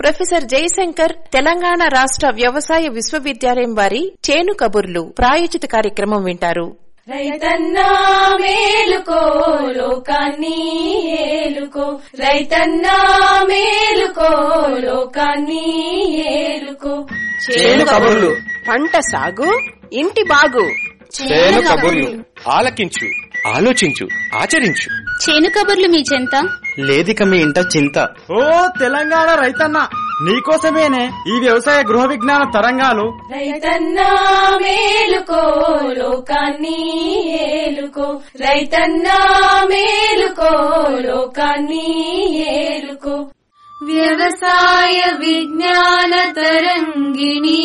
professor Jayashankar Telangana రాష్ట్ర వ్యవసాయ విశ్వవిద్యాలయం వారి చేను కబుర్లు ప్రాయోజిత కార్యక్రమం వింటారు రైతన్నా మేలుకో లోకాన్ని ఏలుకో రైతన్నా మేలుకో లోకాన్ని ఏలుకో చేను కబుర్లు పంట సాగు ఇంటి బాగు చేను కబుర్లు ఆలకించు ఆలోచించు ఆచరించు చేను కబుర్లు మీ చెంత లేదిక మీ ఇంట చింత ఓ తెలంగాణ రైతన్న నీకోసమేనే ఈ వ్యవసాయ గృహ విజ్ఞాన తరంగాలు రైతన్నా మేలుకో లోకాన్ని ఏలుకో రైతన్నా మేలుకో లోకాన్ని ఏలుకో వ్యవసాయ విజ్ఞాన తరంగిణి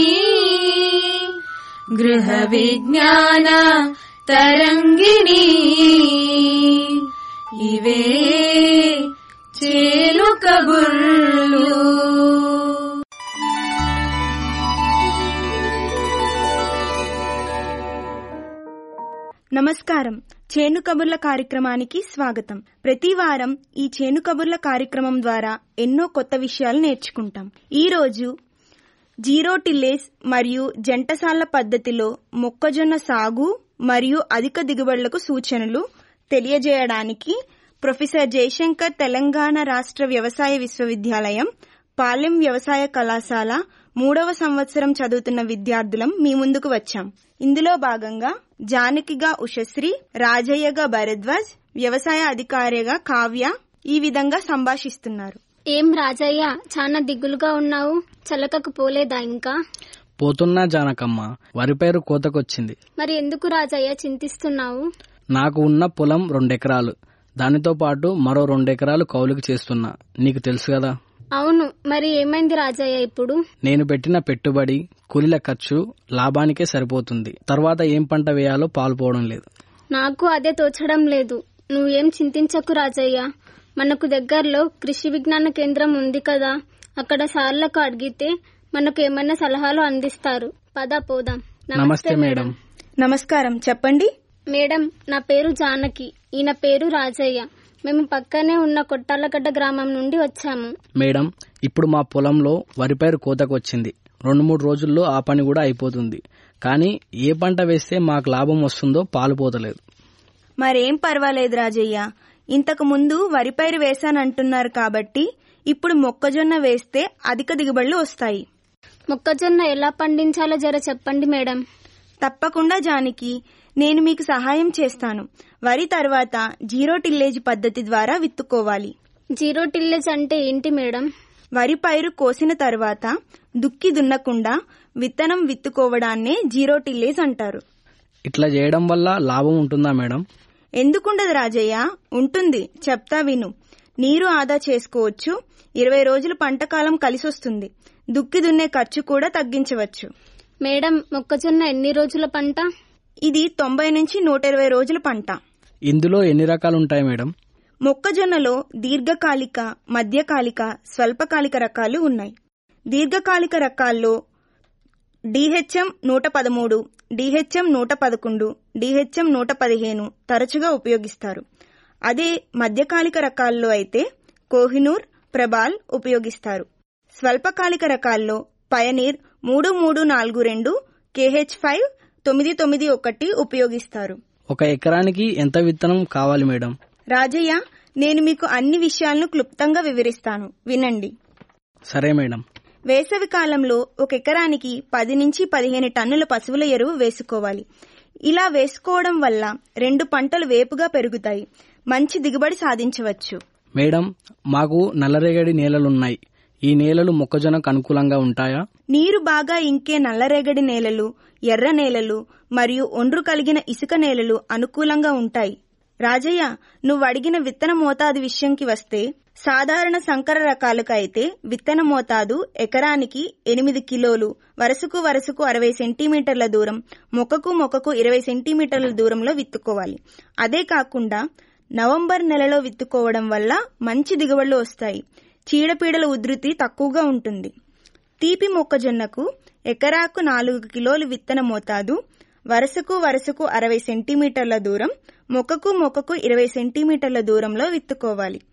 గృహ విజ్ఞాన తరంగిణి ఇవే చేలు కబుర్లు నమస్కారం చేను కబుర్ల కార్యక్రమానికి స్వాగతం ప్రతి వారం ఈ చేను కబుర్ల కార్యక్రమం ద్వారా ఎన్నో కొత్త విషయాలు నేర్చుకుంటాం ఈ రోజు జీరో టిల్లేస్ మరియు జంటసాల పద్ధతిలో మొక్కజొన్న సాగు మరియు అధిక దిగుబడులకు సూచనలు తెలియజేయడానికి ప్రొఫెసర్ జయశంకర్ తెలంగాణ రాష్ట్ర వ్యవసాయ విశ్వవిద్యాలయం పాలెం వ్యవసాయ కళాశాల మూడవ సంవత్సరం చదువుతున్న విద్యార్థులం మీ ముందుకు వచ్చాం ఇందులో భాగంగా జానకిగా ఉషశ్రీ రాజయ్యగా భరద్వాజ్ వ్యవసాయ అధికారిగా కావ్య ఈ విధంగా సంభాషిస్తున్నారు ఏం రాజయ్య చాలా దిగులుగా ఉన్నావు చలకకు పోలేదా ఇంకా పోతున్నా జానకమ్మ వరి పైరు కోతకొచ్చింది మరి ఎందుకు రాజయ్య చింతిస్తున్నావు నాకు ఉన్న పొలం రెండెకరాలు దానితో పాటు మరో రెండెకరాలు కౌలుకి చేస్తున్నా నీకు తెలుసు కదా అవును మరి ఏమైంది రాజయ్య ఇప్పుడు నేను పెట్టిన పెట్టుబడి కూలీల ఖర్చు లాభానికే సరిపోతుంది తర్వాత ఏం పంట వేయాలో పాల్పోవడం లేదు నాకు అదే తోచడం లేదు నువ్వేం చింతించకు రాజయ్య మనకు దగ్గరలో కృషి విజ్ఞాన కేంద్రం ఉంది కదా అక్కడ సార్లకు అడిగితే మనకు ఏమైనా సలహాలు అందిస్తారు పద పోదాం నమస్తే మేడం నమస్కారం చెప్పండి మేడం నా పేరు జానకి ఈయన పేరు రాజయ్య మేము పక్కనే ఉన్న కొట్టాలగడ్డ గ్రామం నుండి వచ్చాము మేడం ఇప్పుడు మా పొలంలో వరి పైరు కోతకొచ్చింది రెండు మూడు రోజుల్లో ఆ పని కూడా అయిపోతుంది కానీ ఏ పంట వేస్తే మాకు లాభం వస్తుందో పాలుపోతలేదు మరేం పర్వాలేదు రాజయ్య ఇంతకు ముందు వరి పైరు వేశానంటున్నారు కాబట్టి ఇప్పుడు మొక్కజొన్న వేస్తే అధిక దిగుబడులు వస్తాయి మొక్కజొన్న ఎలా పండించాలో జర చెప్పండి మేడం తప్పకుండా జానికి నేను మీకు సహాయం చేస్తాను వరి తర్వాత జీరో టిల్లేజ్ పద్ధతి ద్వారా విత్తుకోవాలి జీరో టిల్లేజ్ అంటే ఏంటి మేడం వరి పైరు కోసిన తర్వాత దుక్కి దున్నకుండా విత్తనం విత్తుకోవడాన్నే జీరో టిల్లేజ్ అంటారు ఇట్లా చేయడం వల్ల లాభం ఉంటుందా మేడం ఎందుకుండదు రాజయ్య ఉంటుంది చెప్తా విను నీరు ఆదా చేసుకోవచ్చు ఇరవై రోజులు పంటకాలం కలిసొస్తుంది దుక్కి దున్నే ఖర్చు కూడా తగ్గించవచ్చు మేడం మొక్కజొన్న ఎన్ని రోజుల పంట ఇది తొంభై నుంచి నూట ఇరవై రోజుల పంట ఇందులో ఎన్ని రకాలు ఉంటాయి మేడం మొక్కజొన్నలో దీర్ఘకాలిక మధ్యకాలిక స్వల్పకాలిక రకాలు ఉన్నాయి దీర్ఘకాలిక రకాల్లో డిహెచ్ఎం నూట పదమూడు డిహెచ్ఎం నూట పదకొండు డిహెచ్ఎం నూట పదిహేను తరచుగా ఉపయోగిస్తారు అదే మధ్యకాలిక రకాల్లో అయితే కోహినూర్ ప్రభాల్ ఉపయోగిస్తారు స్వల్పకాలిక రకాల్లో పయనీర్ మూడు మూడు నాలుగు రెండు కేహెచ్ ఫైవ్ తొమ్మిది తొమ్మిది ఒకటి ఉపయోగిస్తారు ఒక ఎకరానికి ఎంత విత్తనం కావాలి మేడం రాజయ్య నేను మీకు అన్ని విషయాలను క్లుప్తంగా వివరిస్తాను వినండి సరే మేడం వేసవి కాలంలో ఒక ఎకరానికి పది నుంచి పదిహేను టన్నుల పశువుల ఎరువు వేసుకోవాలి ఇలా వేసుకోవడం వల్ల రెండు పంటలు వేపుగా పెరుగుతాయి మంచి దిగుబడి సాధించవచ్చు మేడం మాకు నల్లరేగడి నేలలున్నాయి ఈ నేలలు మొక్కజొన్నకు అనుకూలంగా ఉంటాయా నీరు బాగా ఇంకే నల్లరేగడి నేలలు ఎర్ర నేలలు మరియు ఒండ్రు కలిగిన ఇసుక నేలలు అనుకూలంగా ఉంటాయి రాజయ్య నువ్వు అడిగిన విత్తన మోతాదు విషయంకి వస్తే సాధారణ సంకర రకాలకు అయితే విత్తన మోతాదు ఎకరానికి ఎనిమిది కిలోలు వరుసకు వరుసకు అరవై సెంటీమీటర్ల దూరం మొక్కకు మొక్కకు ఇరవై సెంటీమీటర్ల దూరంలో విత్తుకోవాలి అదే కాకుండా నవంబర్ నెలలో విత్తుకోవడం వల్ల మంచి దిగుబడులు వస్తాయి చీడపీడల ఉధృతి తక్కువగా ఉంటుంది తీపి మొక్కజొన్నకు ఎకరాకు నాలుగు కిలోలు విత్తన మోతాదు వరుసకు వరుసకు అరవై సెంటీమీటర్ల దూరం మొక్కకు మొక్కకు ఇరవై సెంటీమీటర్ల దూరంలో విత్తుకోవాలి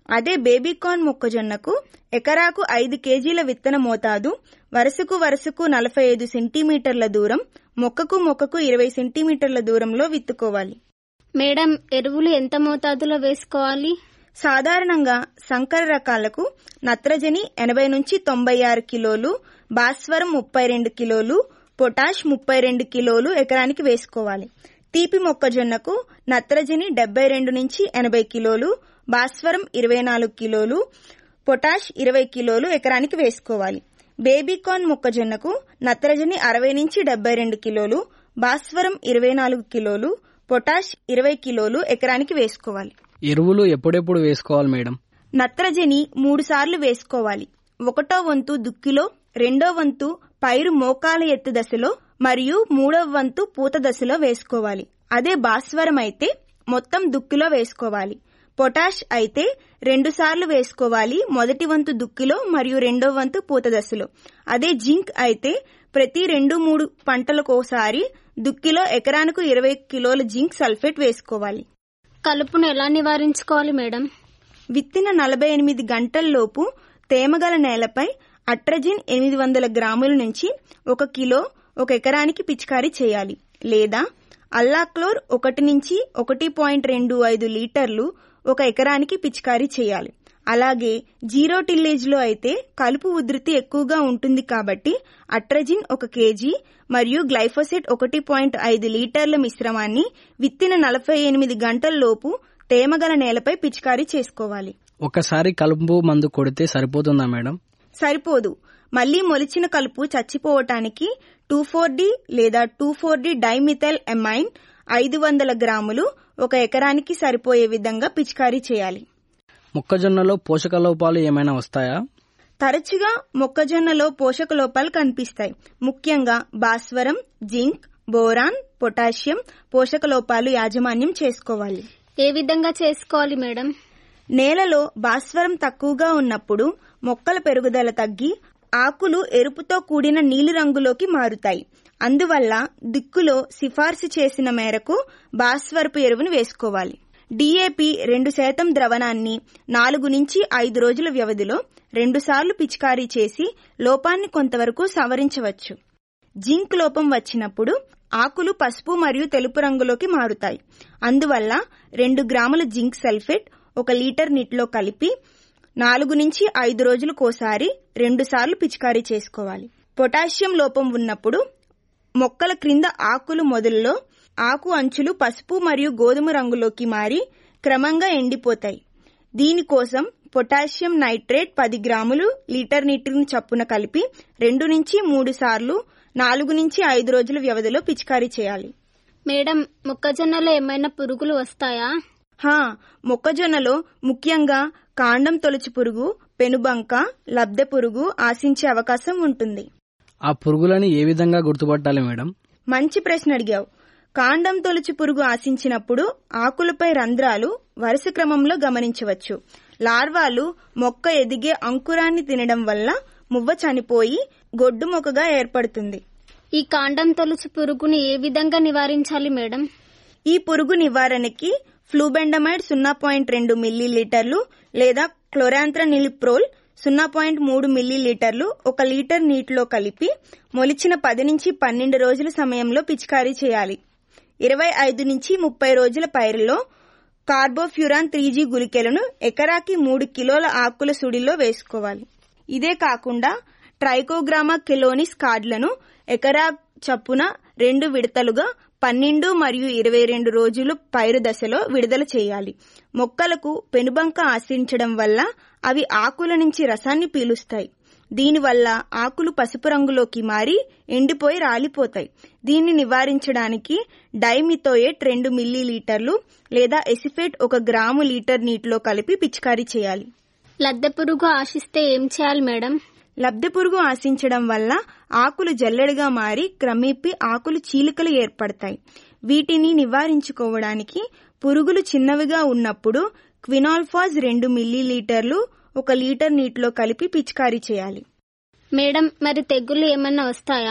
అదే బేబీకార్న్ మొక్కజొన్నకు ఎకరాకు ఐదు కేజీల విత్తన మోతాదు వరుసకు వరుసకు నలభై ఐదు సెంటీమీటర్ల దూరం మొక్కకు మొక్కకు ఇరవై సెంటీమీటర్ల దూరంలో విత్తుకోవాలి మేడం ఎరువులు ఎంత మోతాదులో వేసుకోవాలి సాధారణంగా సంకర రకాలకు నత్రజని ఎనభై నుంచి తొంభై ఆరు కిలోలు భాస్వరం ముప్పై రెండు కిలోలు పొటాష్ ముప్పై రెండు కిలోలు ఎకరానికి వేసుకోవాలి తీపి మొక్కజొన్నకు నత్రజని డెబ్బై రెండు నుంచి ఎనభై కిలోలు భాస్వరం ఇరవై నాలుగు కిలోలు పొటాష్ ఇరవై కిలోలు ఎకరానికి వేసుకోవాలి బేబీకార్న్ మొక్కజొన్నకు నత్రజని అరవై నుంచి డెబ్బై రెండు కిలోలు భాస్వరం ఇరవై నాలుగు కిలోలు పొటాష్ ఇరవై కిలోలు ఎకరానికి వేసుకోవాలి ఎరువులు ఎప్పుడెప్పుడు వేసుకోవాలి మేడం నత్రజని మూడు సార్లు వేసుకోవాలి ఒకటో వంతు దుక్కిలో రెండో వంతు పైరు మోకాల ఎత్తు దశలో మరియు మూడవ వంతు పూత దశలో వేసుకోవాలి అదే భాస్వరం అయితే మొత్తం దుక్కిలో వేసుకోవాలి పొటాష్ అయితే రెండు సార్లు వేసుకోవాలి మొదటి వంతు దుక్కిలో మరియు రెండో వంతు పూత దశలో అదే జింక్ అయితే ప్రతి రెండు మూడు పంటలకోసారి దుక్కిలో ఎకరానికి ఇరవై కిలోల జింక్ సల్ఫేట్ వేసుకోవాలి కలుపును ఎలా నివారించుకోవాలి మేడం విత్తిన నలభై ఎనిమిది గంటల్లోపు తేమగల నేలపై అట్రజిన్ ఎనిమిది వందల గ్రాముల నుంచి ఒక కిలో ఒక ఎకరానికి పిచికారీ చేయాలి లేదా అల్లాక్లోర్ ఒకటి నుంచి ఒకటి పాయింట్ రెండు ఐదు లీటర్లు ఒక ఎకరానికి పిచికారీ చేయాలి అలాగే జీరో టిల్లేజ్ లో అయితే కలుపు ఉధృతి ఎక్కువగా ఉంటుంది కాబట్టి అట్రజిన్ ఒక కేజీ మరియు గ్లైఫోసెట్ ఒకటి పాయింట్ ఐదు లీటర్ల మిశ్రమాన్ని విత్తిన నలభై ఎనిమిది గంటల్లోపు తేమగల నేలపై పిచికారీ చేసుకోవాలి ఒక్కసారి కలుపు మందు కొడితే సరిపోతుందా మేడం సరిపోదు మళ్లీ మొలిచిన కలుపు చచ్చిపోవటానికి టూ ఫోర్ డి లేదా two four D dimethyl amine ఐదు వందల గ్రాములు ఒక ఎకరానికి సరిపోయే విధంగా పిచికారీ చేయాలి మొక్కజొన్నలో పోషక లోపాలు ఏమైనా వస్తాయా తరచుగా మొక్కజొన్నలో పోషక లోపాలు కనిపిస్తాయి ముఖ్యంగా భాస్వరం జింక్ బోరాన్ పొటాషియం పోషక లోపాలు యాజమాన్యం చేసుకోవాలి ఏ విధంగా చేసుకోవాలి మేడం నేలలో భాస్వరం తక్కువగా ఉన్నప్పుడు మొక్కల పెరుగుదల తగ్గి ఆకులు ఎరుపుతో కూడిన నీలిరంగులోకి మారుతాయి అందువల్ల దిక్కులో సిఫార్సు చేసిన మేరకు భాస్వరపు ఎరువును వేసుకోవాలి డిఏపి రెండు శాతం ద్రవణాన్ని నాలుగు నుంచి ఐదు రోజుల వ్యవధిలో రెండుసార్లు పిచికారీ చేసి లోపాన్ని కొంతవరకు సవరించవచ్చు జింక్ లోపం వచ్చినప్పుడు ఆకులు పసుపు మరియు తెలుపు రంగులోకి మారుతాయి అందువల్ల రెండు గ్రాముల జింక్ సల్ఫేట్ ఒక లీటర్ నీటిలో కలిపి నాలుగు నుంచి ఐదు రోజులకోసారి రెండుసార్లు పిచికారీ చేసుకోవాలి పొటాషియం లోపం ఉన్నప్పుడు మొక్కల క్రింద ఆకులు మొదల్లో ఆకు అంచులు పసుపు మరియు గోధుమ రంగులోకి మారి క్రమంగా ఎండిపోతాయి దీనికోసం పొటాషియం నైట్రేట్ పది గ్రాములు లీటర్ నీటిని చప్పున కలిపి రెండు నుంచి మూడు సార్లు నాలుగు నుంచి ఐదు రోజుల వ్యవధిలో పిచికారీ చేయాలి మేడం మొక్కజొన్నలో ఏమైనా పురుగులు వస్తాయా హా మొక్కజొన్నలో ముఖ్యంగా కాండం తొలచి పురుగు పెనుబంక లబ్ధె పురుగు ఆశించే అవకాశం ఉంటుంది ఆ పురుగులని ఏ విధంగా గుర్తుపట్టాలి మేడం మంచి ప్రశ్న అడిగావు కాండం తొలచి పురుగు ఆశించినప్పుడు ఆకులపై రంధ్రాలు వరుస క్రమంలో గమనించవచ్చు లార్వాలు మొక్క ఎదిగే అంకురాన్ని తినడం వల్ల మువ్వ చనిపోయి గొడ్డు మొక్కగా ఏర్పడుతుంది ఈ కాండం తొలుచు పురుగుని ఏ విధంగా నివారించాలి మేడం ఈ పురుగు నివారణకి ఫ్లూబెండమైడ్ సున్నా పాయింట్ రెండు మిల్లీలీటర్లు లేదా క్లోరాంత్రనిలిప్రోల్ సున్నా పాయింట్ మూడు మిల్లీలీటర్లు ఒక లీటర్ నీటిలో కలిపి మొలిచిన పది నుంచి పన్నెండు రోజుల సమయంలో పిచికారీ చేయాలి ఇరవై ఐదు నుంచి ముప్పై రోజుల పైరులో కార్బోఫ్యూరాన్ త్రీ జీ గుళికలను ఎకరాకి మూడు కిలోల ఆకుల సుడిలో వేసుకోవాలి ఇదే కాకుండా ట్రైకోగ్రామా కెలోనిస్ కార్డులను ఎకరా చప్పున రెండు విడతలుగా పన్నెండు మరియు ఇరవై రెండు రోజులు పైరు దశలో విడుదల చేయాలి మొక్కలకు పెనుబంక ఆశించడం వల్ల అవి ఆకుల నుంచి రసాన్ని పీలుస్తాయి దీనివల్ల ఆకులు పసుపు రంగులోకి మారి ఎండిపోయి రాలిపోతాయి దీన్ని నివారించడానికి డైమిథోయేట్ రెండు మిల్లీలీటర్లు లేదా ఎసిఫేట్ ఒక గ్రాము లీటర్ నీటిలో కలిపి పిచికారీ చేయాలి లద్దె పురుగు ఆశిస్తే ఏం చేయాలి మేడం లబ్ధి పురుగు ఆశించడం వల్ల ఆకులు జల్లెడగా మారి క్రమేపీ ఆకులు చీలికలు ఏర్పడతాయి వీటిని నివారించుకోవడానికి పురుగులు చిన్నవిగా ఉన్నప్పుడు క్వినాల్ఫాజ్ రెండు మిల్లీలీటర్లు ఒక లీటర్ నీటిలో కలిపి పిచికారీ చేయాలి మేడం మరి తెగుళ్లు ఏమన్నా వస్తాయా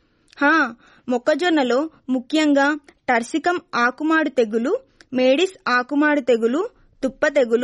హా మొక్కజొన్నలో ముఖ్యంగా టర్సికం ఆకుమాడు తెగులు మేడిస్ ఆకుమాడు తెగులు తుప్ప తెగులు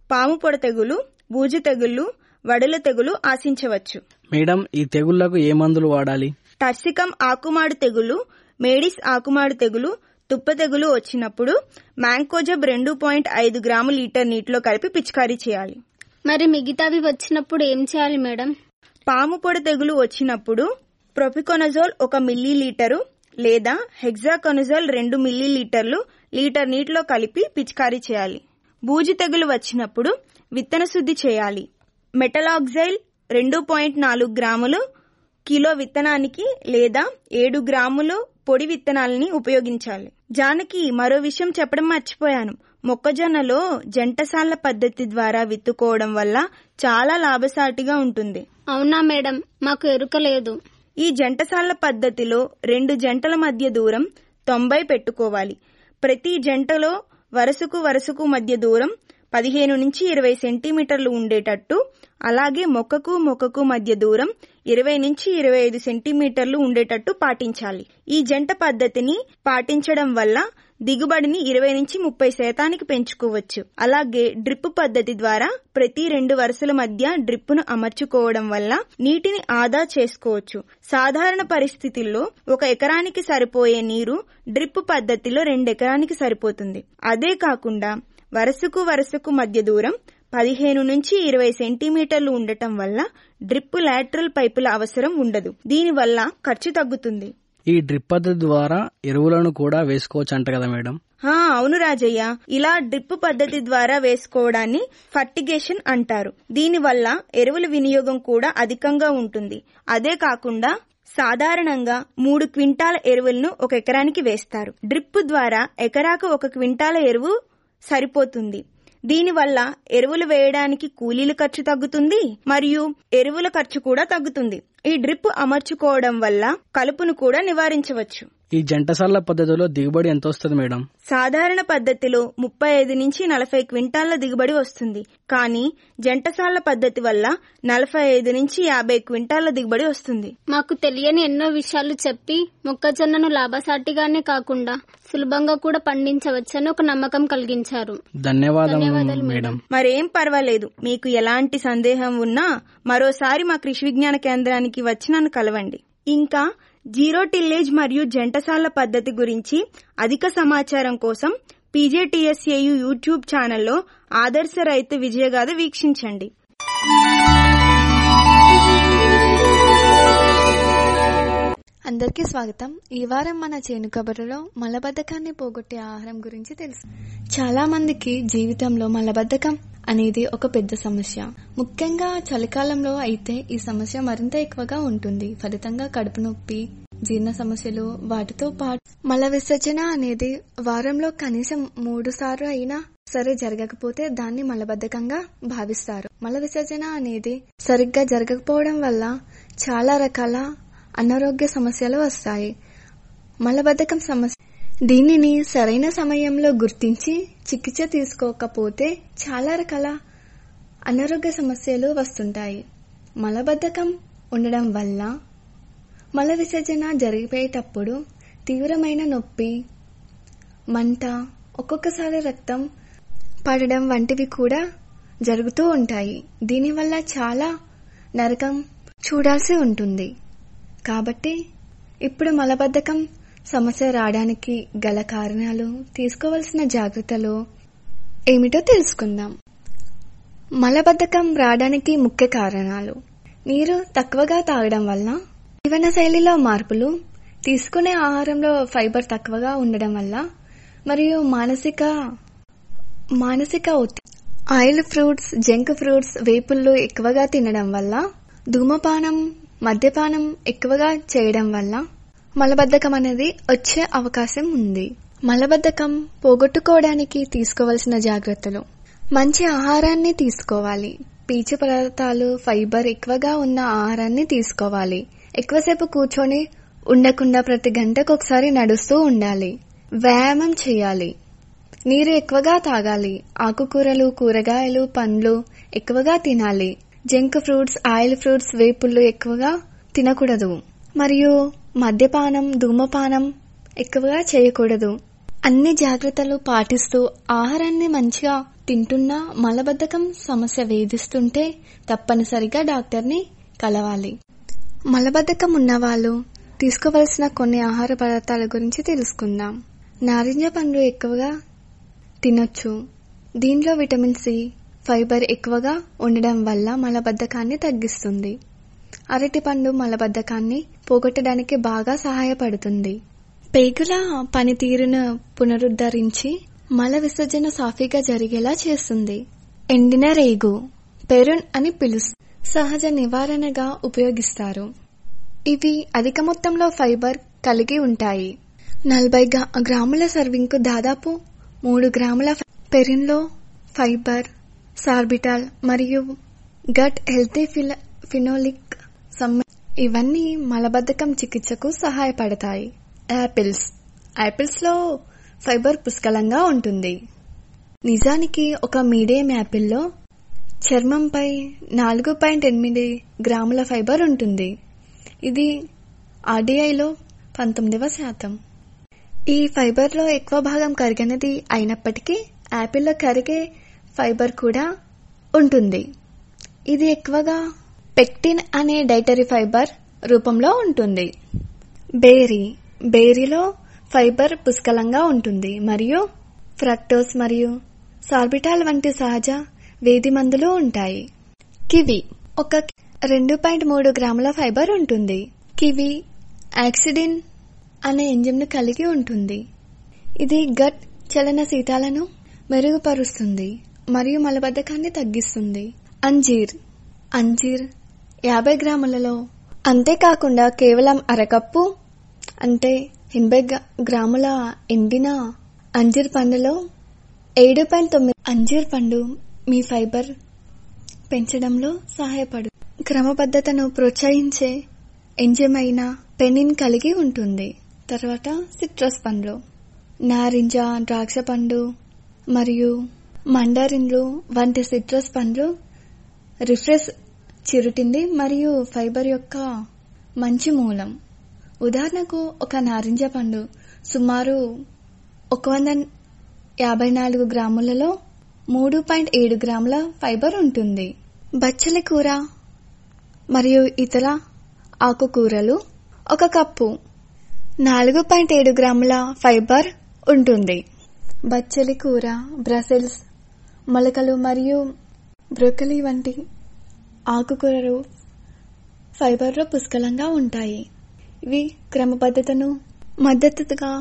పాము పొడ తెగులు బూజు తెగుళ్లు వడుల తెగులు ఆశించవచ్చు మేడం ఈ తెగుళ్లకు ఏ మందులు వాడాలి టర్సికం ఆకుమాడు తెగులు మేడిస్ ఆకుమాడు తెగులు తుప్ప తెగులు వచ్చినప్పుడు మ్యాంకోజబ్ రెండు పాయింట్ ఐదు గ్రాము లీటర్ నీటిలో కలిపి పిచికారీ చేయాలి మరి మిగతావి వచ్చినప్పుడు ఏం చేయాలి మేడం పాము పొడ తెగులు వచ్చినప్పుడు ప్రొపికొనజోల్ ఒక మిల్లీ లీటరు లేదా హెగ్జాకొనజోల్ రెండు మిల్లీ లీటర్లు లీటర్ నీటిలో కలిపి పిచికారీ చేయాలి బూజు తెగులు వచ్చినప్పుడు విత్తన శుద్ధి చేయాలి మెటలాక్సైల్ రెండు పాయింట్ నాలుగు గ్రాములు కిలో విత్తనానికి లేదా ఏడు గ్రాములు పొడి విత్తనాలని ఉపయోగించాలి జానకి మరో విషయం చెప్పడం మర్చిపోయాను మొక్కజొన్నలో జంటసాల పద్ధతి ద్వారా విత్తుకోవడం వల్ల చాలా లాభసాటిగా ఉంటుంది అవునా మేడం మాకు ఎరుక లేదు ఈ జంటసాల పద్ధతిలో రెండు జంటల మధ్య దూరం తొంభై పెట్టుకోవాలి ప్రతి జంటలో వరుసకు వరుసకు మధ్య దూరం పదిహేను నుంచి ఇరవై సెంటీమీటర్లు ఉండేటట్టు అలాగే మొక్కకు మొక్కకు మధ్య దూరం ఇరవై నుంచి ఇరవై ఐదు సెంటీమీటర్లు ఉండేటట్టు పాటించాలి ఈ జంట పద్ధతిని పాటించడం వల్ల దిగుబడిని ఇరవై నుంచి ముప్పై శాతానికి పెంచుకోవచ్చు అలాగే డ్రిప్ పద్ధతి ద్వారా ప్రతి రెండు వరుసల మధ్య డ్రిప్పును అమర్చుకోవడం వల్ల నీటిని ఆదా చేసుకోవచ్చు సాధారణ పరిస్థితుల్లో ఒక ఎకరానికి సరిపోయే నీరు డ్రిప్ పద్ధతిలో రెండు ఎకరానికి సరిపోతుంది అదే కాకుండా వరుసకు వరుసకు మధ్య దూరం పదిహేను నుంచి ఇరవై సెంటీమీటర్లు ఉండటం వల్ల డ్రిప్ లాటరల్ పైపుల అవసరం ఉండదు దీనివల్ల ఖర్చు తగ్గుతుంది ఈ డ్రిప్ పద్ధతి ద్వారా ఎరువులను కూడా వేసుకోవచ్చు అంట కదా మేడం హా అవును రాజయ్య ఇలా డ్రిప్ పద్ధతి ద్వారా వేసుకోవడాన్ని ఫర్టిగేషన్ అంటారు దీనివల్ల ఎరువుల వినియోగం కూడా అధికంగా ఉంటుంది అదే కాకుండా సాధారణంగా మూడు క్వింటాల ఎరువులను ఒక ఎకరానికి వేస్తారు డ్రిప్ ద్వారా ఎకరాకు ఒక క్వింటాల ఎరువు సరిపోతుంది దీనివల్ల ఎరువులు వేయడానికి కూలీల ఖర్చు తగ్గుతుంది మరియు ఎరువుల ఖర్చు కూడా తగ్గుతుంది ఈ డ్రిప్ అమర్చుకోవడం వల్ల కలుపును కూడా నివారించవచ్చు ఈ జంటసాల పద్ధతిలో దిగుబడి ఎంత వస్తుంది మేడం సాధారణ పద్ధతిలో ముప్పై ఐదు నుంచి నలభై క్వింటాళ్ల దిగుబడి వస్తుంది కానీ జంటసాల పద్ధతి వల్ల నలభై ఐదు నుంచి యాభై క్వింటాళ్ల దిగుబడి వస్తుంది మాకు తెలియని ఎన్నో విషయాలు చెప్పి మొక్కజొన్నను లాభసాటిగానే కాకుండా సులభంగా కూడా పండించవచ్చని ఒక నమ్మకం కలిగించారు ధన్యవాదాలు మేడం మరేం పర్వాలేదు మీకు ఎలాంటి సందేహం ఉన్నా మరోసారి మా కృషి విజ్ఞాన కేంద్రానికి వచ్చి నన్ను కలవండి ఇంకా జీరో టిల్లేజ్ మరియు జంటసాల పద్ధతి గురించి అధిక సమాచారం కోసం పీజేటీఎస్ఏయు యూట్యూబ్ ఛానల్లో ఆదర్శ రైతు విజయగాథ వీక్షించండి అందరికీ స్వాగతం ఈ వారం మన చేను కబుర్లో మలబద్ధకాన్ని పోగొట్టే ఆహారం గురించి తెలుసు చాలా మందికి జీవితంలో మలబద్ధకం అనేది ఒక పెద్ద సమస్య ముఖ్యంగా చలికాలంలో అయితే ఈ సమస్య మరింత ఎక్కువగా ఉంటుంది ఫలితంగా కడుపు నొప్పి జీర్ణ సమస్యలు వాటితో పాటు మల విసర్జన అనేది వారంలో కనీసం మూడు సార్లు అయినా సరే జరగకపోతే దాన్ని మలబద్ధకంగా భావిస్తారు మల విసర్జన అనేది సరిగ్గా జరగకపోవడం వల్ల చాలా రకాల అనారోగ్య సమస్యలు వస్తాయి మలబద్ధకం సమస్య దీనిని సరైన సమయంలో గుర్తించి చికిత్స తీసుకోకపోతే చాలా రకాల అనారోగ్య సమస్యలు వస్తుంటాయి మలబద్ధకం ఉండడం వల్ల మల విసర్జన జరిగిపోయేటప్పుడు తీవ్రమైన నొప్పి మంట ఒక్కొక్కసారి రక్తం పడడం వంటివి కూడా జరుగుతూ ఉంటాయి దీనివల్ల చాలా నరకం చూడాల్సి ఉంటుంది కాబట్టి ఇప్పుడు మలబద్ధకం సమస్య రావడానికి గల కారణాలు తీసుకోవాల్సిన జాగ్రత్తలు ఏమిటో తెలుసుకుందాం మలబద్ధకం రావడానికి ముఖ్య కారణాలు నీరు తక్కువగా తాగడం వల్ల జీవనశైలిలో మార్పులు తీసుకునే ఆహారంలో ఫైబర్ తక్కువగా ఉండడం వల్ల మరియు మానసిక మానసిక ఒత్తిడి ఆయిల్ ఫ్రూట్స్ జంక్ ఫ్రూట్స్ వేపుళ్ళు ఎక్కువగా తినడం వల్ల ధూమపానం మద్యపానం ఎక్కువగా చేయడం వల్ల మలబద్ధకం అనేది వచ్చే అవకాశం ఉంది మలబద్ధకం పోగొట్టుకోవడానికి తీసుకోవాల్సిన జాగ్రత్తలు మంచి ఆహారాన్ని తీసుకోవాలి పీచు పదార్థాలు ఫైబర్ ఎక్కువగా ఉన్న ఆహారాన్ని తీసుకోవాలి ఎక్కువసేపు కూర్చొని ఉండకుండా ప్రతి గంటకు ఒకసారి నడుస్తూ ఉండాలి వ్యాయామం చేయాలి నీరు ఎక్కువగా తాగాలి ఆకుకూరలు కూరగాయలు పండ్లు ఎక్కువగా తినాలి జంక్ ఫ్రూట్స్ ఆయిల్ ఫ్రూట్స్ వేపుళ్ళు ఎక్కువగా తినకూడదు మరియు మద్యపానం ధూమపానం ఎక్కువగా చేయకూడదు అన్ని జాగ్రత్తలు పాటిస్తూ ఆహారాన్ని మంచిగా తింటున్నా మలబద్ధకం సమస్య వేధిస్తుంటే తప్పనిసరిగా డాక్టర్ని కలవాలి మలబద్ధకం ఉన్నవాళ్ళు తీసుకోవలసిన కొన్ని ఆహార పదార్థాల గురించి తెలుసుకుందాం నారింజ పండు ఎక్కువగా తినొచ్చు దీనిలో విటమిన్ సి ఫైబర్ ఎక్కువగా ఉండడం వల్ల మలబద్ధకాన్ని తగ్గిస్తుంది అరటిపండు మలబద్ధకాన్ని పోగొట్టడానికి బాగా సహాయపడుతుంది పేగుల పనితీరును పునరుద్ధరించి మల విసర్జన సాఫీగా జరిగేలా చేస్తుంది ఎండిన రేగు పెరున్ అని పిలుస్తారు సహజ నివారణగా ఉపయోగిస్తారు ఇవి అధిక మొత్తంలో ఫైబర్ కలిగి ఉంటాయి నలభై గ్రాముల సర్వింగ్ కు దాదాపు మూడు గ్రాముల పెరిన్లో ఫైబర్ సార్బిటాల్ మరియు గట్ హెల్తీ ఫినోలిక్ సమ్మె ఇవన్నీ మలబద్ధకం చికిత్సకు సహాయపడతాయి యాపిల్స్ యాపిల్స్ లో ఫైబర్ పుష్కలంగా ఉంటుంది నిజానికి ఒక మీడియం యాపిల్లో చర్మంపై నాలుగు పాయింట్ ఎనిమిది గ్రాముల ఫైబర్ ఉంటుంది ఇది ఆర్డీఐలో పంతొమ్మిదవ శాతం ఈ ఫైబర్లో ఎక్కువ భాగం కరిగినది అయినప్పటికీ యాపిల్లో కరిగే ఫైబర్ కూడా ఉంటుంది ఇది ఎక్కువగా పెక్టిన్ అనే డైటరీ ఫైబర్ రూపంలో ఉంటుంది బేరీ బేరీలో ఫైబర్ పుష్కలంగా ఉంటుంది మరియు ఫ్రక్టోస్ మరియు సార్బిటాల్ వంటి సహజ వేది మందులు ఉంటాయి కివి ఒక రెండు పాయింట్ మూడు గ్రాముల ఫైబర్ ఉంటుంది కివి యాక్సిడిన్ అనే ఎంజిమ్ను కలిగి ఉంటుంది ఇది గట్ చలన శీతాలను మెరుగుపరుస్తుంది మరియు మలబద్ధకాన్ని తగ్గిస్తుంది అంజీర్ అంజీర్ యాభై గ్రాములలో అంతేకాకుండా కేవలం అరకప్పు అంటే ఎనభై గ్రాముల ఎండిన అంజీర్ పండులో ఏడు పాయింట్ తొమ్మిది అంజీర్ పండు మీ ఫైబర్ పెంచడంలో సహాయపడు క్రమబద్ధతను ప్రోత్సహించే ఎంజమైన పెనిన్ కలిగి ఉంటుంది తర్వాత సిట్రస్ పండ్లు నారింజ ద్రాక్ష పండు మరియు మండరిన్లు వంటి సిట్రస్ పండ్లు రిఫ్రెష్ చిరుటిండి మరియు ఫైబర్ యొక్క మంచి మూలం ఉదాహరణకు ఒక నారింజ పండు సుమారు ఒక వంద యాభై నాలుగు గ్రాములలో మూడు పాయింట్ ఏడు గ్రాముల ఫైబర్ ఉంటుంది బచ్చలి కూర మరియు ఇతర ఆకుకూరలు ఒక కప్పు నాలుగు పాయింట్ ఏడు గ్రాముల ఫైబర్ ఉంటుంది బచ్చలి కూర బ్రసెల్స్ మొలకలు మరియు బ్రోకలీ వంటి ఆకుకూరలు ఫైబర్లో పుష్కలంగా ఉంటాయి ఇవి క్రమబద్ధతను మద్దతుగా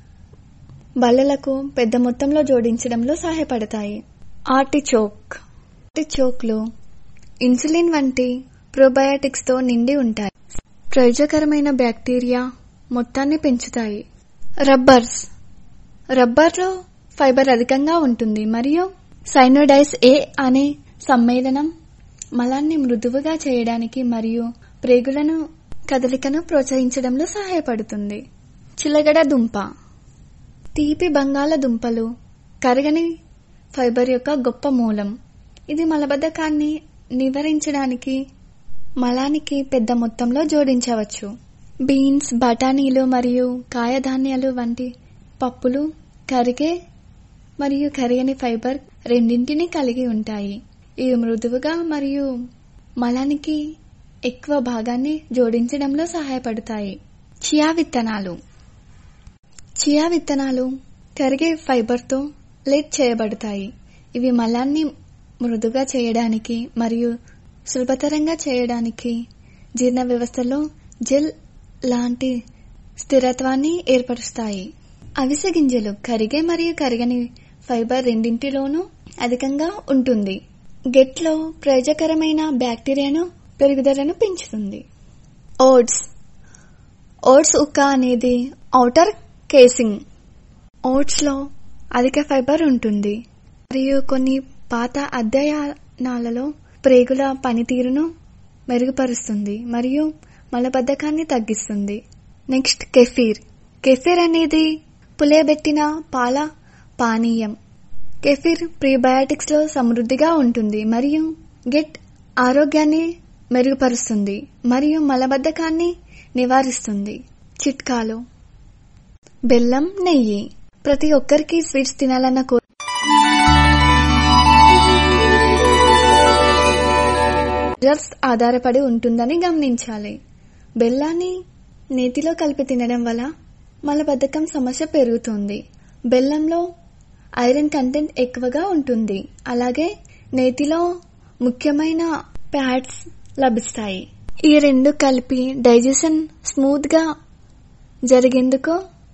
బల్లలకు పెద్ద మొత్తంలో జోడించడంలో సహాయపడతాయి ఆర్టిచోక్ ఆర్టిచోక్లు ఇన్సులిన్ వంటి ప్రోబయాటిక్స్ తో నిండి ఉంటాయి ప్రయోజకరమైన బ్యాక్టీరియా మొత్తాన్ని పెంచుతాయి రబ్బర్స్ రబ్బర్లో ఫైబర్ అధికంగా ఉంటుంది మరియు సైనోడైస్ ఏ అనే సమ్మేళనం మలాన్ని మృదువుగా చేయడానికి మరియు ప్రేగులను కదలికను ప్రోత్సహించడంలో సహాయపడుతుంది చిలగడ దుంప తీపి బంగాళదుంపలు కరగని ఫైబర్ యొక్క గొప్ప మూలం ఇది మలబద్ధకాన్ని నివారించడానికి మలానికి పెద్ద మొత్తంలో జోడించవచ్చు బీన్స్ బఠానీలు మరియు కాయధాన్యాలు వంటి పప్పులు కరిగే మరియు కరిగని ఫైబర్ రెండింటిని కలిగి ఉంటాయి ఇవి మృదువుగా మరియు మలానికి ఎక్కువ భాగాన్ని జోడించడంలో సహాయపడతాయి చియా విత్తనాలు చియా విత్తనాలు కరిగే ఫైబర్తో లేట్ చేయబడతాయి ఇవి మలాన్ని మృదుగా చేయడానికి మరియు సులభతరంగా చేయడానికి జీర్ణ వ్యవస్థలో జెల్ లాంటి స్థిరత్వాన్ని ఏర్పరుస్తాయి అవిసె గింజలు కరిగే మరియు కరిగని ఫైబర్ రెండింటిలోనూ అధికంగా ఉంటుంది గెట్లో ప్రయోజకరమైన బ్యాక్టీరియాను పెరుగుదలను పెంచుతుంది ఓట్స్ ఓట్స్ ఉక్క అనేది ఔటర్ కేసింగ్ ఓట్స్ లో అధిక ఫైబర్ ఉంటుంది మరియు కొన్ని పాత అధ్యయనాలలో ప్రేగుల పనితీరును మెరుగుపరుస్తుంది మరియు మలబద్ధకాన్ని తగ్గిస్తుంది నెక్స్ట్ కెఫీర్ కెఫీర్ అనేది పులియబెట్టిన పాల పానీయం కెఫీర్ ప్రీబయాటిక్స్ లో సమృద్ధిగా ఉంటుంది మరియు గెట్ ఆరోగ్యాన్ని మెరుగుపరుస్తుంది మరియు మలబద్ధకాన్ని నివారిస్తుంది చిట్కాలు బెల్లం నెయ్యి ప్రతి ఒక్కరికి స్వీట్స్ తినాలన్న కో రిజల్ట్స్ ఆధారపడి ఉంటుందని గమనించాలి బెల్లాన్ని నేతిలో కలిపి తినడం వల్ల మలబద్ధకం సమస్య పెరుగుతుంది బెల్లంలో ఐరన్ కంటెంట్ ఎక్కువగా ఉంటుంది అలాగే నేతిలో ముఖ్యమైన ఫ్యాట్స్ లభిస్తాయి ఈ రెండు కలిపి డైజెషన్ స్మూత్ గా జరిగేందుకు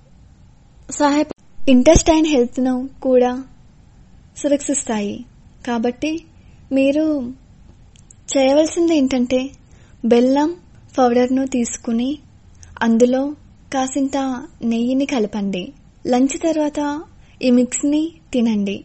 సహాయ ఇంటెస్టైన్ హెల్త్ ను కూడా సురక్షిస్తాయి కాబట్టి మీరు చేయవలసింది ఏంటంటే బెల్లం పౌడర్ను తీసుకుని అందులో కాసింత నెయ్యిని కలపండి లంచ్ తర్వాత ఈ మిక్స్ని తినండి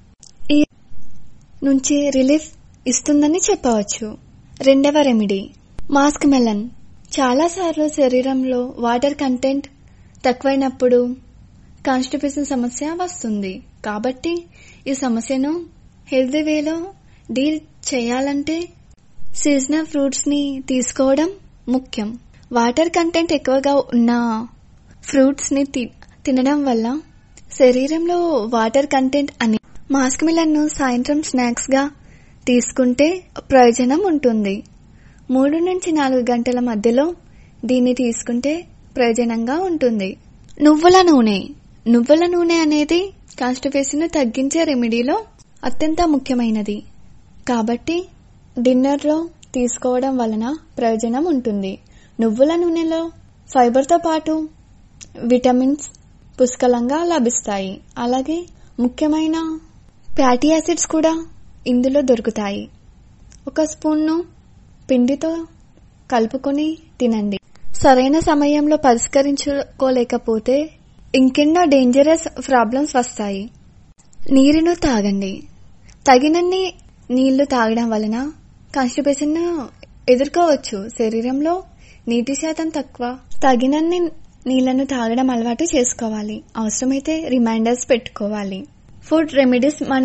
ఈ నుంచి రిలీఫ్ ఇస్తుందని చెప్పవచ్చు రెండవ రెమెడీ మాస్క్ మెలన్ చాలాసార్లు శరీరంలో వాటర్ కంటెంట్ తక్కువైనప్పుడు కాన్స్టిపేషన్ సమస్య వస్తుంది కాబట్టి ఈ సమస్యను హెల్తీ వేలో డీల్ చేయాలంటే సీజనల్ ఫ్రూట్స్ ని తీసుకోవడం ముఖ్యం వాటర్ కంటెంట్ ఎక్కువగా ఉన్న ఫ్రూట్స్ ని తి- తినడం వల్ల శరీరంలో వాటర్ కంటెంట్ అని మాస్క్ మిలన్ ను సాయంత్రం స్నాక్స్ గా తీసుకుంటే ప్రయోజనం ఉంటుంది మూడు నుంచి నాలుగు గంటల మధ్యలో దీన్ని తీసుకుంటే ప్రయోజనంగా ఉంటుంది నువ్వుల నూనె నువ్వుల నూనె అనేది కాన్స్టిపేషన్ తగ్గించే రెమెడీలో అత్యంత ముఖ్యమైనది కాబట్టి డిన్నర్లో తీసుకోవడం వలన ప్రయోజనం ఉంటుంది నువ్వుల నూనెలో ఫైబర్తో పాటు విటమిన్స్ పుష్కలంగా లభిస్తాయి అలాగే ముఖ్యమైన ఫ్యాటీ యాసిడ్స్ కూడా ఇందులో దొరుకుతాయి ఒక స్పూన్ను పిండితో కలుపుకొని తినండి సరైన సమయంలో పరిష్కరించుకోలేకపోతే ఇంకెన్నో డేంజరస్ ప్రాబ్లమ్స్ వస్తాయి నీరును తాగండి తగినన్ని నీళ్లు తాగడం వలన కాన్స్టిపేషన్ ఎదుర్కోవచ్చు శరీరంలో నీటి శాతం తక్కువ తగినన్ని నీళ్లను తాగడం అలవాటు చేసుకోవాలి అవసరమైతే రిమైండర్స్ పెట్టుకోవాలి ఫుడ్ రెమెడీస్ మన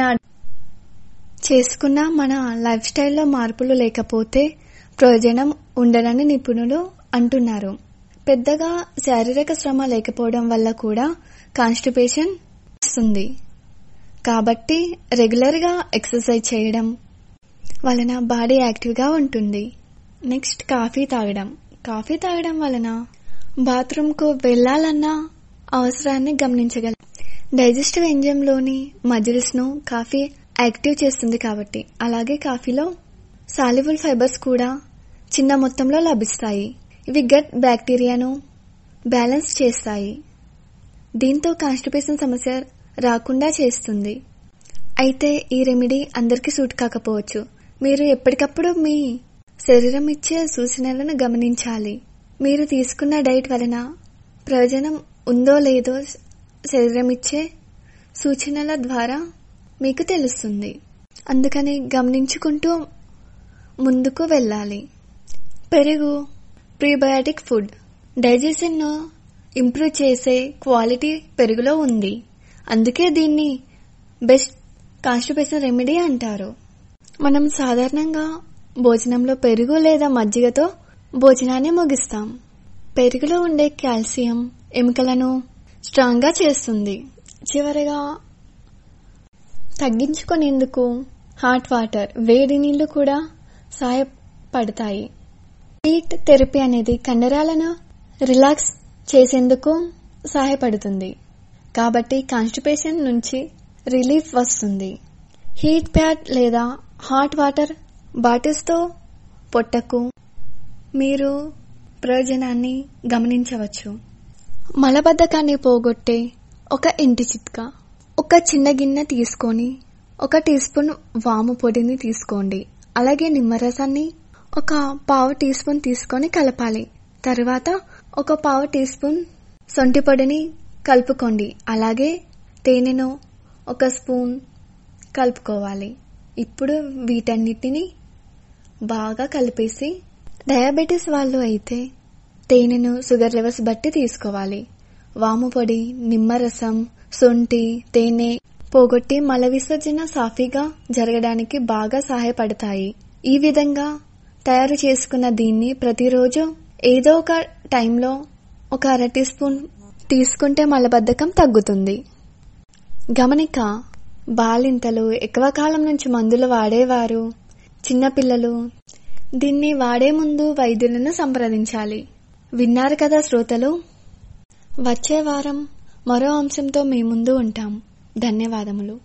చేసుకున్న మన లైఫ్ స్టైల్లో మార్పులు లేకపోతే ప్రయోజనం ఉండదని నిపుణులు అంటున్నారు పెద్దగా శారీరక శ్రమ లేకపోవడం వల్ల కూడా కాన్స్టిపేషన్ వస్తుంది కాబట్టి రెగ్యులర్ గా ఎక్సర్సైజ్ చేయడం వలన బాడీ యాక్టివ్ గా ఉంటుంది నెక్స్ట్ కాఫీ తాగడం కాఫీ తాగడం వలన బాత్రూమ్ కు వెళ్లాలన్న అవసరాన్ని గమనించగలం డైజెస్టివ్ ఎంజైమ్ లోని మజిల్స్ ను కాఫీ యాక్టివ్ చేస్తుంది కాబట్టి అలాగే కాఫీలో సాల్యుబుల్ ఫైబర్స్ కూడా చిన్న మొత్తంలో లభిస్తాయి ఇవి గట్ బ్యాక్టీరియాను బ్యాలెన్స్ చేస్తాయి దీంతో కాన్స్టిపేషన్ సమస్య రాకుండా చేస్తుంది అయితే ఈ రెమెడీ అందరికీ సూట్ కాకపోవచ్చు మీరు ఎప్పటికప్పుడు మీ శరీరం ఇచ్చే సూచనలను గమనించాలి మీరు తీసుకున్న డైట్ వలన ప్రయోజనం ఉందో లేదో శరీరం ఇచ్చే సూచనల ద్వారా మీకు తెలుస్తుంది అందుకని గమనించుకుంటూ ముందుకు వెళ్ళాలి పెరుగు ప్రీబయాటిక్ ఫుడ్ డైజెషన్ ను ఇంప్రూవ్ చేసే క్వాలిటీ పెరుగులో ఉంది అందుకే దీన్ని బెస్ట్ కాన్స్టిపేషన్ రెమెడీ అంటారు మనం సాధారణంగా భోజనంలో పెరుగు లేదా మజ్జిగతో భోజనాన్ని ముగిస్తాం పెరుగులో ఉండే కాల్షియం ఎముకలను స్ట్రాంగ్ గా చేస్తుంది చివరగా తగ్గించుకునేందుకు హాట్ వాటర్ వేడి నీళ్లు కూడా సహాయపడతాయి హీట్ థెరపీ అనేది కండరాలను రిలాక్స్ చేసేందుకు సహాయపడుతుంది కాబట్టి కాన్స్టిపేషన్ నుంచి రిలీఫ్ వస్తుంది హీట్ ప్యాడ్ లేదా హాట్ వాటర్ బాటిల్స్తో పొట్టకు మీరు ప్రయోజనాన్ని గమనించవచ్చు మలబద్ధకాన్ని పోగొట్టే ఒక ఇంటి చిట్కా ఒక చిన్న గిన్నె తీసుకొని ఒక టీ స్పూన్ వాము పొడిని తీసుకోండి అలాగే నిమ్మరసాన్ని ఒక పావు టీ స్పూన్ తీసుకొని కలపాలి తర్వాత ఒక పావు టీ స్పూన్ సొంటి పొడిని కలుపుకోండి అలాగే తేనెను ఒక స్పూన్ కలుపుకోవాలి ఇప్పుడు వీటన్నిటిని బాగా కలిపేసి డయాబెటీస్ వాళ్ళు అయితే తేనెను షుగర్ లెవెల్స్ బట్టి తీసుకోవాలి వాము పొడి నిమ్మరసం సొంటి తేనె పోగొట్టి మల విసర్జన సాఫీగా జరగడానికి బాగా సహాయపడతాయి ఈ విధంగా తయారు చేసుకున్న దీన్ని ప్రతిరోజు ఏదో ఒక టైంలో ఒక అర టీ స్పూన్ తీసుకుంటే మలబద్ధకం తగ్గుతుంది గమనిక బాలింతలు ఎక్కువ కాలం నుంచి మందులు వాడేవారు చిన్నపిల్లలు దీన్ని వాడే ముందు వైద్యులను సంప్రదించాలి విన్నారు కదా శ్రోతలు వచ్చే వారం మరో అంశంతో మీ ముందు ఉంటాం ధన్యవాదములు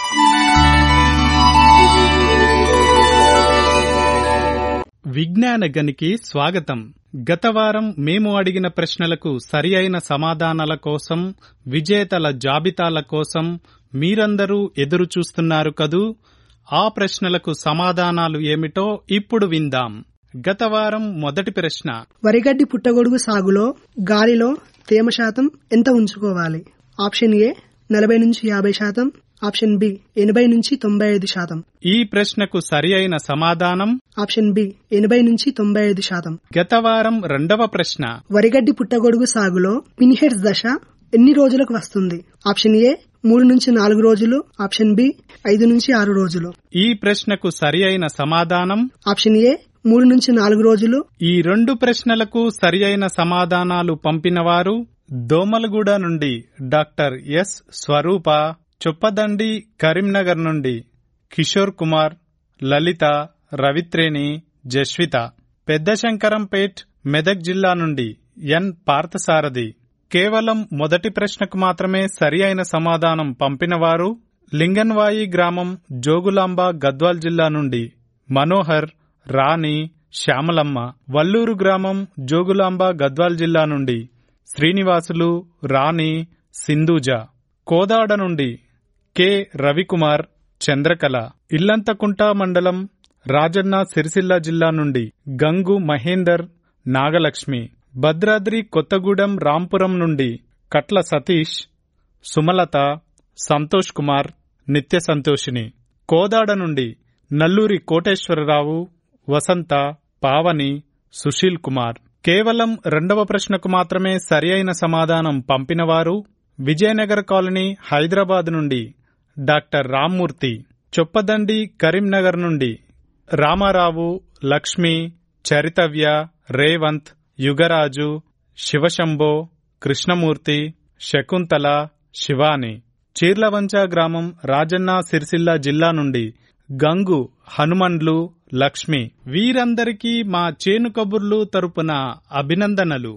విజ్ఞాన గనికి స్వాగతం గత వారం మేము అడిగిన ప్రశ్నలకు సరి అయిన సమాధానాల కోసం విజేతల జాబితాల కోసం మీరందరూ ఎదురు చూస్తున్నారు కదూ ఆ ప్రశ్నలకు సమాధానాలు ఏమిటో ఇప్పుడు విందాం గత వారం మొదటి ప్రశ్న వరిగడ్డి పుట్టగొడుగు సాగులో గాలిలో తేమ శాతం ఎంత ఉంచుకోవాలి ఆప్షన్ ఏ నలభై నుంచి యాభై శాతం ఆప్షన్ బి ఎనభై నుంచి తొంభై ఐదు శాతం ఈ ప్రశ్నకు సరి అయిన సమాధానం ఆప్షన్ బి ఎనభై నుంచి తొంభై ఐదు శాతం గత వారం రెండవ ప్రశ్న వరిగడ్డి పుట్టగొడుగు సాగులో పిన్హెడ్స్ దశ ఎన్ని రోజులకు వస్తుంది ఆప్షన్ ఏ మూడు నుంచి నాలుగు రోజులు ఆప్షన్ బి ఐదు నుంచి ఆరు రోజులు ఈ ప్రశ్నకు సరి అయిన సమాధానం ఆప్షన్ ఏ మూడు నుంచి నాలుగు రోజులు ఈ రెండు ప్రశ్నలకు సరి అయిన సమాధానాలు పంపినవారు దోమలగూడ నుండి డాక్టర్ ఎస్ స్వరూప చొప్పదండి కరీంనగర్ నుండి కిషోర్ కుమార్ లలిత రవిత్రేణి జస్విత పెద్దశంకరంపేట్ మెదక్ జిల్లా నుండి ఎన్ పార్థసారథి కేవలం మొదటి ప్రశ్నకు మాత్రమే సరి అయిన సమాధానం పంపినవారు లింగన్వాయి గ్రామం జోగులాంబ గద్వాల్ జిల్లా నుండి మనోహర్ రాణి శ్యామలమ్మ వల్లూరు గ్రామం జోగులాంబ గద్వాల్ జిల్లా నుండి శ్రీనివాసులు రాణి సింధూజ కోదాడ నుండి కె రవికుమార్ చంద్రకళ ఇల్లంతకుంట మండలం రాజన్న సిరిసిల్ల జిల్లా నుండి గంగు మహేందర్ నాగలక్ష్మి భద్రాద్రి కొత్తగూడెం రాంపురం నుండి కట్ల సతీష్ సుమలత సంతోష్ కుమార్ నిత్య సంతోషిని కోదాడ నుండి నల్లూరి కోటేశ్వరరావు వసంత పావని సుశీల్ కుమార్ కేవలం రెండవ ప్రశ్నకు మాత్రమే సరి అయిన సమాధానం పంపినవారు విజయనగర్ కాలనీ హైదరాబాద్ నుండి డాక్టర్ రామ్మూర్తి చొప్పదండి కరీంనగర్ నుండి రామారావు లక్ష్మి చరితవ్య రేవంత్ యుగరాజు శివశంభో కృష్ణమూర్తి శకుంతల శివాని చీర్లవంచ గ్రామం రాజన్న సిరిసిల్ల జిల్లా నుండి గంగు హనుమండ్లు లక్ష్మి వీరందరికీ మా చేను కబుర్లు తరపున అభినందనలు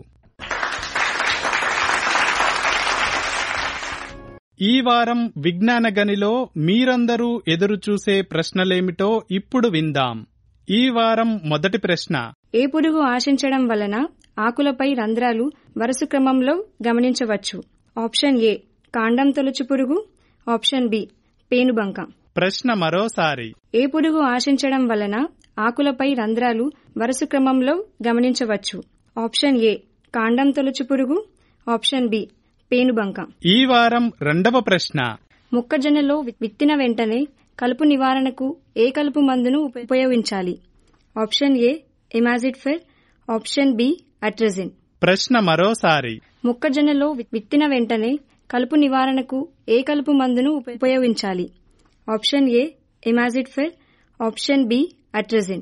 ఈ వారం విజ్ఞాన గనిలో మీరందరూ ఎదురుచూసే ప్రశ్నలేమిటో ఇప్పుడు విందాం ఈ వారం మొదటి ప్రశ్న ఏ పురుగు ఆశించడం వలన ఆకులపై రంధ్రాలు వరుస క్రమంలో గమనించవచ్చు ఆప్షన్ ఏ కాండం తొలుచు పురుగు ఆప్షన్ బి పేనుబంక ప్రశ్న మరోసారి ఏ పురుగు ఆశించడం వలన ఆకులపై రంధ్రాలు వరుస క్రమంలో గమనించవచ్చు ఆప్షన్ ఏ కాండం తొలుచు పురుగు ఆప్షన్ బి పేనుబంక ఈ వారం రెండవ ప్రశ్న మొక్కజొన్నలో విత్తిన వెంటనే కలుపు నివారణకు ఏ కలుపు మందును ఉపయోగించాలి ఆప్షన్ ఏ ఎమాజిడ్ఫెర్ ఆప్షన్ బి అట్రజిన్ ప్రశ్న మరోసారి మొక్కజొన్నలో విత్తిన వెంటనే కలుపు నివారణకు ఏ కలుపు మందును ఉపయోగించాలి ఆప్షన్ ఏ ఎమాజిడ్ఫెర్ ఆప్షన్ బి అట్రజిన్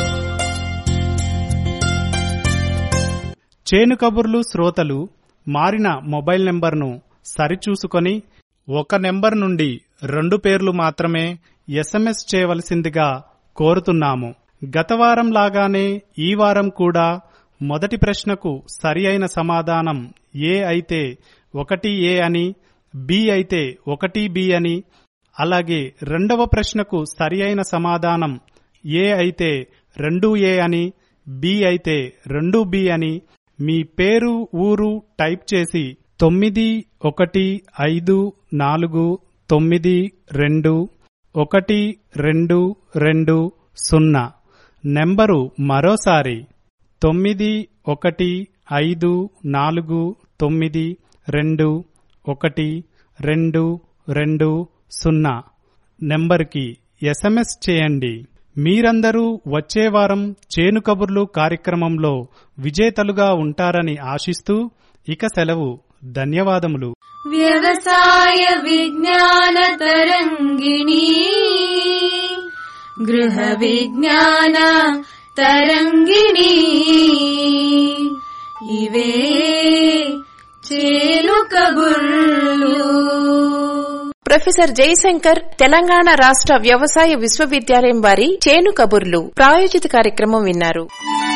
చేను కబుర్లు శ్రోతలు మారిన మొబైల్ నెంబర్ను సరిచూసుకొని ఒక నెంబర్ నుండి రెండు పేర్లు మాత్రమే ఎస్ఎంఎస్ చేయవలసిందిగా కోరుతున్నాము గత వారం లాగానే ఈ వారం కూడా మొదటి ప్రశ్నకు సరి అయిన సమాధానం ఏ అయితే ఒకటి ఏ అని బి అయితే ఒకటి బి అని అలాగే రెండవ ప్రశ్నకు సరి అయిన సమాధానం ఏ అయితే రెండు ఏ అని బి అయితే రెండు బి అని మీ పేరు ఊరు టైప్ చేసి తొమ్మిది ఒకటి ఐదు నాలుగు తొమ్మిది రెండు ఒకటి రెండు రెండు సున్నా నెంబరు మరోసారి తొమ్మిది ఒకటి ఐదు నాలుగు తొమ్మిది రెండు ఒకటి రెండు రెండు సున్నా నెంబర్కి ఎస్ఎంఎస్ చేయండి మీరందరూ వచ్చే వారం చేను కబుర్లు కార్యక్రమంలో విజేతలుగా ఉంటారని ఆశిస్తూ ఇక సెలవు ధన్యవాదములు వ్యవసాయ విజ్ఞాన తరంగిణి గృహ విజ్ఞాన తరంగిణి ఇవే చేలు కబుర్లు ప్రొఫెసర్ జయశంకర్ తెలంగాణ రాష్ట్ర వ్యవసాయ విశ్వవిద్యాలయం వారి చేను కబుర్లు ప్రాయోజిత కార్యక్రమం విన్నారు